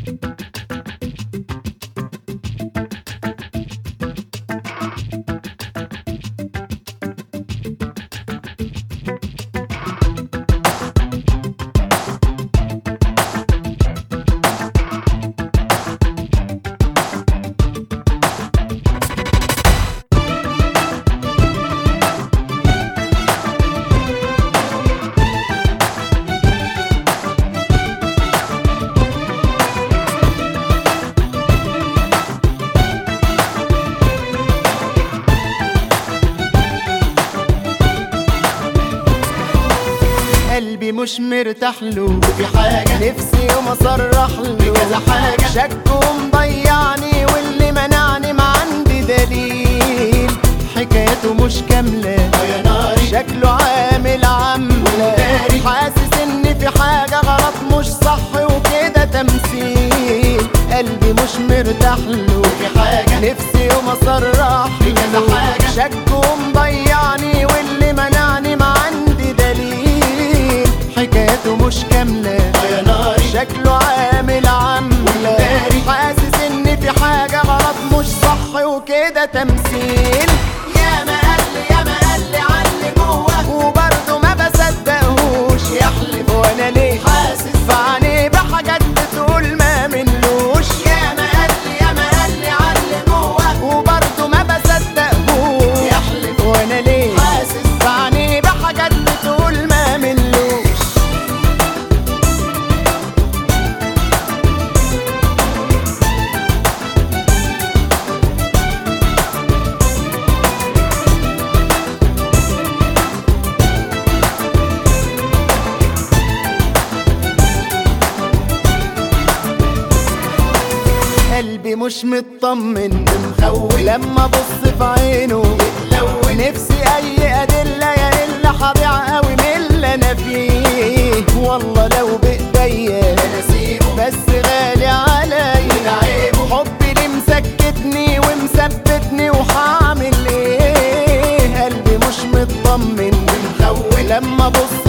قلبي مش مرتاح له في حاجة نفسي يوم اصرح له بكذا حاجة. شك ومضيعني واللي منعني ما عندي دليل حكايته مش كاملة يا ناري شكله عامل عاملة ومداري. حاسس ان في حاجة غلط مش صح وكده تمثيل قلبي مش مرتاح له في حاجة نفسي يوم اصرح بكذا له حاجة. شك ومضيعني واللي منعني ما عندي دليل حكايته مش كاملة يا ناري شكله عامل عاملة ومداري. حاسس ان في حاجة غلط مش صح وكده تمثيل يا ما قال لي يا ما قال لي علي جوه وبرضه ما بصدقهوش يحلف وانا ليه حاسس في عينيه بحاجات بتقول ما منلوش يا ما قال لي يا ما قال لي علي جوه وبرضه ما بصدقهوش يحلف وانا ليه حاسس في عينيه بحاجات بتقول ما منلوش قلبي مش مطمن مخول لما ابص في عينه يتلون نفسي اي ادله يا الا هضيع قوي من اللي انا فيه والله لو بايديا نسيبه بس غالي عليا عيبه. حبي اللي مسكتني ومثبتني وهعمل ايه قلبي مش مطمن مخول لما ابص